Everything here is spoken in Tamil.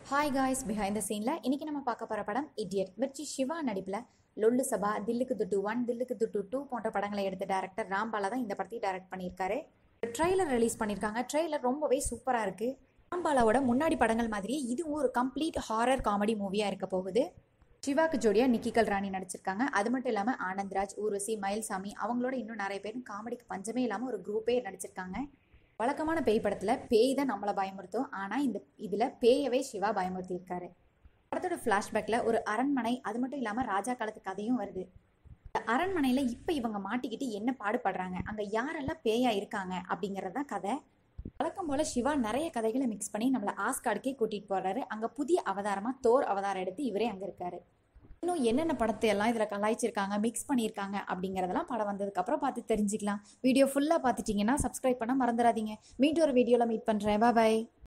ஹாய் காய்ஸ் பிஹைண்ட் த சீனில் இன்னைக்கு நம்ம பார்க்க போகிற படம் இடியட் மிர்ச்சி சிவா நடிப்பில் லொல்லு சபா தில்லுக்கு துட்டு ஒன் தில்லுக்கு துட்டு டூ போன்ற படங்களை எடுத்த டேரக்டர் ராம்பாலா தான் இந்த படத்தை டைரக்ட் பண்ணியிருக்காரு ட்ரெய்லர் ரிலீஸ் பண்ணியிருக்காங்க ட்ரெய்லர் ரொம்பவே சூப்பராக இருக்குது ராம்பாலாவோட முன்னாடி படங்கள் மாதிரியே இதுவும் ஒரு கம்ப்ளீட் ஹாரர் காமெடி மூவியாக இருக்க போகுது சிவாக்கு ஜோடியா நிக்கிகல் ராணி நடிச்சிருக்காங்க அது மட்டும் இல்லாமல் ஆனந்த்ராஜ் ஊர்வசி மயில்சாமி அவங்களோட இன்னும் நிறைய பேரும் காமெடிக்கு பஞ்சமே இல்லாமல் ஒரு குரூப்பே நடிச்சிருக்காங்க வழக்கமான பேய் படத்தில் பேய் தான் நம்மளை பயமுறுத்தும் ஆனால் இந்த இதில் பேயவே சிவா பயமுறுத்தியிருக்காரு படத்தோட ஃப்ளாஷ்பேக்கில் ஒரு அரண்மனை அது மட்டும் இல்லாமல் ராஜா காலத்து கதையும் வருது இந்த அரண்மனையில் இப்போ இவங்க மாட்டிக்கிட்டு என்ன பாடுபடுறாங்க அங்கே யாரெல்லாம் பேயா இருக்காங்க அப்படிங்கிறது தான் கதை வழக்கம் போல் சிவா நிறைய கதைகளை மிக்ஸ் பண்ணி நம்மளை ஆஸ்காடுக்கே கூட்டிகிட்டு போடுறாரு அங்கே புதிய அவதாரமாக தோர் அவதாரம் எடுத்து இவரே அங்கே இருக்காரு இன்னும் என்னென்ன படத்தை எல்லாம் இதில் கலாய்ச்சிருக்காங்க மிக்ஸ் பண்ணியிருக்காங்க அப்படிங்கிறதெல்லாம் படம் வந்ததுக்கப்புறம் பார்த்து தெரிஞ்சுக்கலாம் வீடியோ ஃபுல்லாக பார்த்துட்டிங்கன்னா சப்ஸ்கிரைப் பண்ண மறந்துடாதீங்க மீண்டும் ஒரு வீடியோவில் மீட் பண்ணுறேன் பாய்